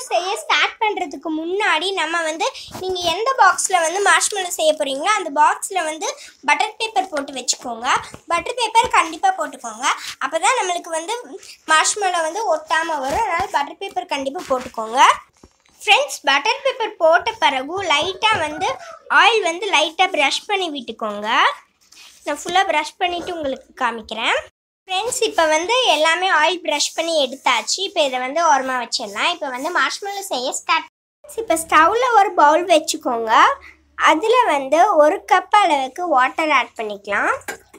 செய்ய ஸ்டார்ட் பண்ணுறதுக்கு முன்னாடி நம்ம வந்து நீங்கள் எந்த பாக்ஸில் வந்து மார்ஷ்மெல்லோ செய்ய போகிறீங்களோ அந்த பாக்ஸில் வந்து பட்டர் பேப்பர் போட்டு வச்சுக்கோங்க பட்டர் பேப்பர் கண்டிப்பாக போட்டுக்கோங்க அப்போ தான் நம்மளுக்கு வந்து மார்ஷ்மெல்லோ வந்து ஒட்டாமல் வரும் அதனால் பட்டர் பேப்பர் கண்டிப்பாக போட்டுக்கோங்க ஃப்ரெண்ட்ஸ் பட்டர் பேப்பர் போட்ட பிறகு லைட்டாக வந்து ஆயில் வந்து லைட்டாக ப்ரஷ் பண்ணி விட்டுக்கோங்க நான் ஃபுல்லாக ப்ரஷ் பண்ணிவிட்டு உங்களுக்கு காமிக்கிறேன் ஃப்ரெண்ட்ஸ் இப்போ வந்து எல்லாமே ஆயில் ப்ரஷ் பண்ணி எடுத்தாச்சு இப்போ இதை வந்து ஓரமாக வச்சிடலாம் இப்போ வந்து மார்ஷ்மெல்லோ செய்ய ஸ்டார்ட் இப்போ ஸ்டவ்வில் ஒரு பவுல் வச்சுக்கோங்க அதில் வந்து ஒரு கப் அளவுக்கு வாட்டர் ஆட் பண்ணிக்கலாம்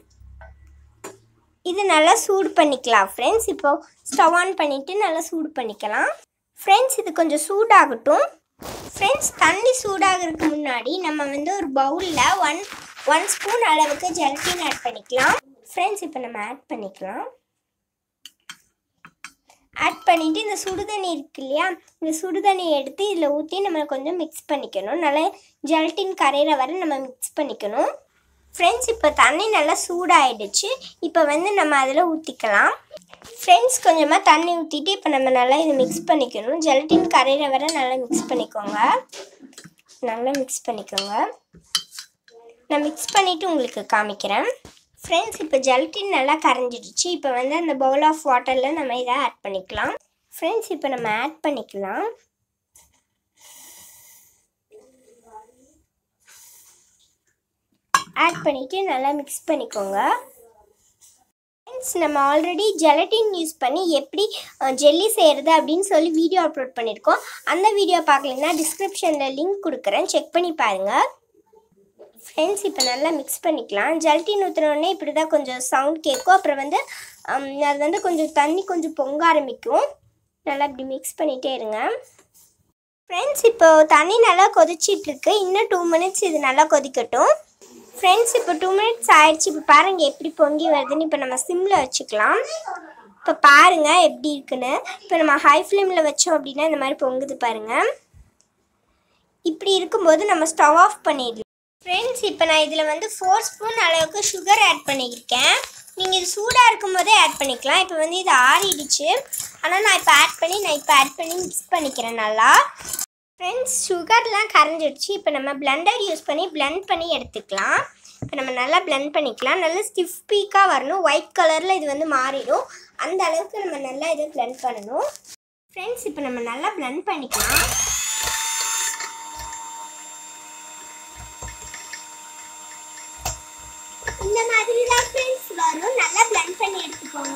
இது நல்லா சூடு பண்ணிக்கலாம் ஃப்ரெண்ட்ஸ் இப்போ ஸ்டவ் ஆன் பண்ணிவிட்டு நல்லா சூடு பண்ணிக்கலாம் ஃப்ரெண்ட்ஸ் இது கொஞ்சம் சூடாகட்டும் ஃப்ரெண்ட்ஸ் தண்ணி சூடாகிறதுக்கு முன்னாடி நம்ம வந்து ஒரு பவுலில் ஒன் ஒன் ஸ்பூன் அளவுக்கு ஜெலட்டின் ஆட் பண்ணிக்கலாம் ஃப்ரெண்ட்ஸ் இப்போ நம்ம ஆட் பண்ணிக்கலாம் ஆட் பண்ணிவிட்டு இந்த சுடுதண்ணி இருக்கு இல்லையா இந்த சுடுதண்ணி எடுத்து இதில் ஊற்றி நம்ம கொஞ்சம் மிக்ஸ் பண்ணிக்கணும் நல்லா ஜெலட்டின் கரையிற வரை நம்ம மிக்ஸ் பண்ணிக்கணும் ஃப்ரெண்ட்ஸ் இப்போ தண்ணி நல்லா சூடாயிடுச்சு இப்போ வந்து நம்ம அதில் ஊற்றிக்கலாம் ஃப்ரெண்ட்ஸ் கொஞ்சமாக தண்ணி ஊற்றிட்டு இப்போ நம்ம நல்லா இதை மிக்ஸ் பண்ணிக்கணும் ஜெலட்டின் கரையிற வரை நல்லா மிக்ஸ் பண்ணிக்கோங்க நல்லா மிக்ஸ் பண்ணிக்கோங்க நான் மிக்ஸ் பண்ணிவிட்டு உங்களுக்கு காமிக்கிறேன் ஃப்ரெண்ட்ஸ் இப்போ ஜெலட்டின் நல்லா கரைஞ்சிடுச்சு இப்போ வந்து அந்த பவுல் ஆஃப் வாட்டரில் நம்ம இதை ஆட் பண்ணிக்கலாம் ஃப்ரெண்ட்ஸ் இப்போ நம்ம ஆட் பண்ணிக்கலாம் ஆட் பண்ணிவிட்டு நல்லா மிக்ஸ் பண்ணிக்கோங்க ஃப்ரெண்ட்ஸ் நம்ம ஆல்ரெடி ஜெலட்டின் யூஸ் பண்ணி எப்படி ஜெல்லி செய்கிறது அப்படின்னு சொல்லி வீடியோ அப்லோட் பண்ணியிருக்கோம் அந்த வீடியோ பார்க்கலன்னா டிஸ்கிரிப்ஷனில் லிங்க் கொடுக்குறேன் செக் பண்ணி பாருங்கள் ஃப்ரெண்ட்ஸ் இப்போ நல்லா மிக்ஸ் பண்ணிக்கலாம் ஜெலட்டின் ஊற்றினோடனே இப்படி தான் கொஞ்சம் சவுண்ட் கேட்கும் அப்புறம் வந்து ஹம், அது வந்து கொஞ்சம் தண்ணி கொஞ்சம் பொங்க ஆரம்பிக்கும் நல்லா இப்படி மிக்ஸ் பண்ணிகிட்டே இருங்க ஃப்ரெண்ட்ஸ் இப்போ தண்ணி நல்லா கொதிச்சிட்டு இருக்கு இன்னும் டூ மினிட்ஸ் இது நல்லா கொதிக்கட்டும் ஃப்ரெண்ட்ஸ் இப்போ டூ மினிட்ஸ் ஆயிடுச்சு இப்போ பாருங்கள் எப்படி பொங்கி வருதுன்னு இப்போ நம்ம சிம்மில் வச்சுக்கலாம் இப்போ பாருங்கள் எப்படி இருக்குன்னு இப்போ நம்ம ஹை ஃப்ளேமில் வச்சோம் அப்படின்னா இந்த மாதிரி பொங்குது பாருங்கள் இப்படி இருக்கும்போது நம்ம ஸ்டவ் ஆஃப் பண்ணிடலாம் ஃப்ரெண்ட்ஸ் இப்போ நான் இதில் வந்து ஃபோர் ஸ்பூன் அளவுக்கு சுகர் ஆட் பண்ணியிருக்கேன் நீங்கள் இது சூடாக இருக்கும் போதே ஆட் பண்ணிக்கலாம் இப்போ வந்து இது ஆறிடுச்சு ஆனால் நான் இப்போ ஆட் பண்ணி நான் இப்போ ஆட் பண்ணி மிக்ஸ் பண்ணிக்கிறேன் நல்லா ஃப்ரெண்ட்ஸ் சுகர்லாம் கரைஞ்சிடுச்சு இப்போ நம்ம பிளெண்டர் யூஸ் பண்ணி blend பண்ணி எடுத்துக்கலாம் இப்போ நம்ம நல்லா blend பண்ணிக்கலாம் நல்லா ஸ்டிஃப் பீக்காக வரணும் ஒயிட் கலரில் இது வந்து மாறிடும் அந்த அளவுக்கு நம்ம நல்லா இதை blend பண்ணணும் ஃப்ரெண்ட்ஸ் இப்போ நம்ம நல்லா blend பண்ணிக்கலாம் இந்த மாதிரி தான் ஃப்ரெண்ட்ஸ் வரும் நல்லா blend பண்ணி எடுத்துக்கோங்க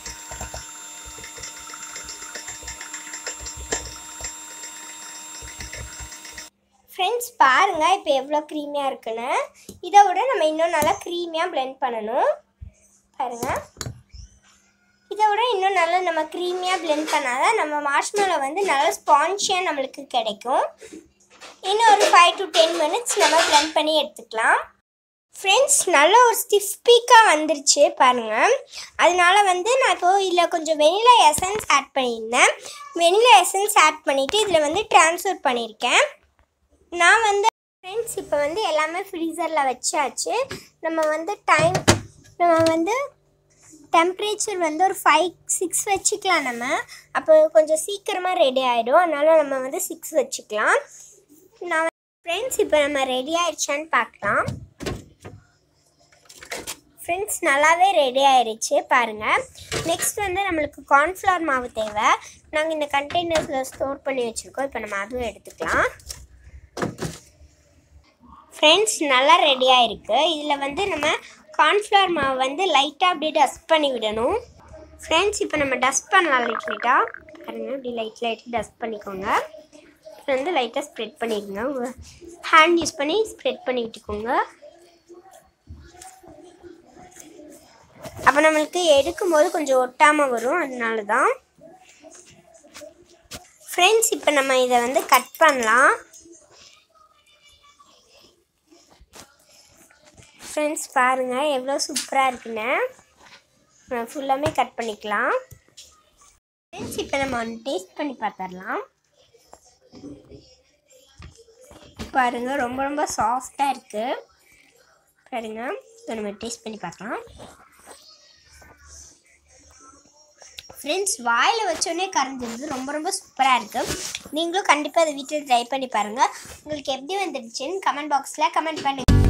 ஃப்ரெண்ட்ஸ் பாருங்க இப்போ எவ்வளோ க்ரீமியாக இருக்குன்னு இதை விட நம்ம இன்னும் நல்லா க்ரீமியாக blend பண்ணணும் பாருங்க இதை விட இன்னும் நல்லா நம்ம க்ரீமியாக blend பண்ணாதான் நம்ம மார்ஷ்மெலோ வந்து நல்லா ஸ்பான்ச்சியாக நம்மளுக்கு கிடைக்கும் இன்னும் ஒரு ஃபைவ் டு டென் மினிட்ஸ் நம்ம blend பண்ணி எடுத்துக்கலாம் ஃப்ரெண்ட்ஸ் நல்ல ஒரு ஸ்டிஃப் பீக்காக வந்துருச்சு பாருங்கள் அதனால வந்து நான் இப்போ இதில் கொஞ்சம் வெனிலா எசன்ஸ் ஆட் பண்ணியிருந்தேன் வெனிலா எசன்ஸ் ஆட் பண்ணிவிட்டு இதில் வந்து ட்ரான்ஸ்ஃபர் பண்ணியிருக்கேன் நான் வந்து ஃப்ரெண்ட்ஸ் இப்போ வந்து எல்லாமே ஃப்ரீசரில் வச்சாச்சு நம்ம வந்து டைம் நம்ம வந்து டெம்ப்ரேச்சர் வந்து ஒரு ஃபைவ் சிக்ஸ் வச்சுக்கலாம் நம்ம அப்போ கொஞ்சம் சீக்கிரமாக ரெடி ஆகிடும் அதனால் நம்ம வந்து சிக்ஸ் வச்சுக்கலாம் நான் ஃப்ரெண்ட்ஸ் இப்போ நம்ம ரெடி ஆயிடுச்சான்னு பார்க்கலாம் ஃப்ரெண்ட்ஸ் நல்லாவே ரெடி ஆயிருச்சு பாருங்கள் நெக்ஸ்ட் வந்து நம்மளுக்கு கார்ன்ஃப்ளவர் மாவு தேவை நாங்கள் இந்த கண்டெய்னர்ஸில் ஸ்டோர் பண்ணி வச்சுருக்கோம் இப்போ நம்ம அதுவும் எடுத்துக்கலாம் ஃப்ரெண்ட்ஸ் நல்லா ரெடி ஆயிருக்கு இதில் வந்து நம்ம கார்ன்ஃப்ளவர் மாவு வந்து லைட்டாக அப்படியே டஸ்ட் பண்ணி விடணும் ஃப்ரெண்ட்ஸ் இப்போ நம்ம டஸ்ட் பண்ணலாம் லைட் லைட்டாக பாருங்க இப்படி லைட் லைட்டாக டஸ்ட் பண்ணிக்கோங்க இப்போ வந்து லைட்டாக ஸ்ப்ரெட் பண்ணிடுங்க உங்கள் ஹேண்ட் யூஸ் பண்ணி ஸ்ப்ரெட் பண்ணி விட்டுக்கோங்க அப்போ நம்மளுக்கு எடுக்கும்போது கொஞ்சம் ஒட்டாமல் வரும் அதனால தான் ஃப்ரெண்ட்ஸ் இப்போ நம்ம இதை வந்து கட் பண்ணலாம் ஃப்ரெண்ட்ஸ் பாருங்கள் எவ்வளோ சூப்பராக இருக்குன்னு ஃபுல்லாமே கட் பண்ணிக்கலாம் ஃப்ரெண்ட்ஸ் இப்போ நம்ம ஒன்று டேஸ்ட் பண்ணி பார்த்துடலாம் பாருங்கள் ரொம்ப ரொம்ப சாஃப்டாக இருக்குது பாருங்கள் இப்போ நம்ம டேஸ்ட் பண்ணி பார்க்கலாம் ஃப்ரெண்ட்ஸ் வாயில் வச்சோடனே கரைஞ்சிருது ரொம்ப ரொம்ப சூப்பராக இருக்குது நீங்களும் கண்டிப்பாக அதை வீட்டில் ட்ரை பண்ணி பாருங்கள் உங்களுக்கு எப்படி வந்துடுச்சுன்னு கமெண்ட் பாக்ஸில் கமெண்ட் பண்ணுங்கள்